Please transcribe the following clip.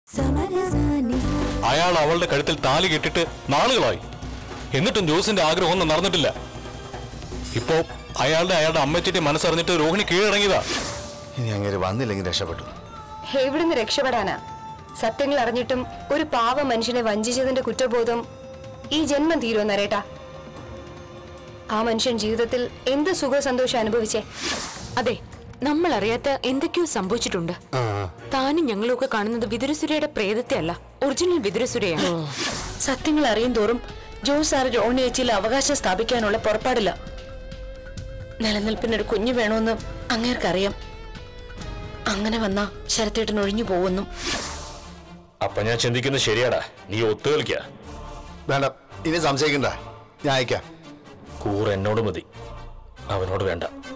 അയാൾ അവളുടെ കഴുത്തിൽ താലി കെട്ടിട്ട് നാളുകളായി എന്നിട്ടും ജോസിന്റെ ആഗ്രഹം ഒന്നും നടന്നിട്ടില്ല ഇപ്പോ അയാളുടെ അയാളുടെ അമ്മച്ചിന്റെ മനസ്സറിഞ്ഞിട്ട് രോഹിണി കീഴടങ്ങിയതാ ഇനി അങ്ങനെ വന്നില്ലെങ്കിൽ രക്ഷപ്പെട്ടു എവിടുന്ന് രക്ഷപ്പെടാനാ സത്യങ്ങൾ അറിഞ്ഞിട്ടും ഒരു പാവ മനുഷ്യനെ വഞ്ചിച്ചതിന്റെ കുറ്റബോധം ഈ ജന്മം തീരുമോ നരേട്ടാ ആ മനുഷ്യൻ ജീവിതത്തിൽ എന്ത് സുഖ സന്തോഷം അനുഭവിച്ചേ അതെ നമ്മൾ അറിയാത്ത എന്തൊക്കെയോ സംഭവിച്ചിട്ടുണ്ട് താനും ഞങ്ങളും ഒക്കെ കാണുന്നത് വിതുരസുരയുടെ പ്രേതത്തെ അല്ല ഒറിജിനൽ വിതുരസുരയാണ് സത്യങ്ങൾ അറിയും തോറും ജോസ് സാർ രോഹിണി ചേച്ചിയിൽ അവകാശം സ്ഥാപിക്കാനുള്ള പുറപ്പാടില്ല നിലനിൽപ്പിനൊരു കുഞ്ഞു വേണമെന്ന് അങ്ങേർക്കറിയാം അങ്ങനെ വന്നാ ശരത്തേട്ടൻ ഒഴിഞ്ഞു പോകുന്നു അപ്പൊ ഞാൻ ചിന്തിക്കുന്നത് ശരിയാടാ നീ ഒത്തു കളിക്ക വേണ്ട ഇനി സംശയിക്കണ്ട ഞാൻ അയക്കാം കൂറ് എന്നോട് മതി അവനോട് വേണ്ട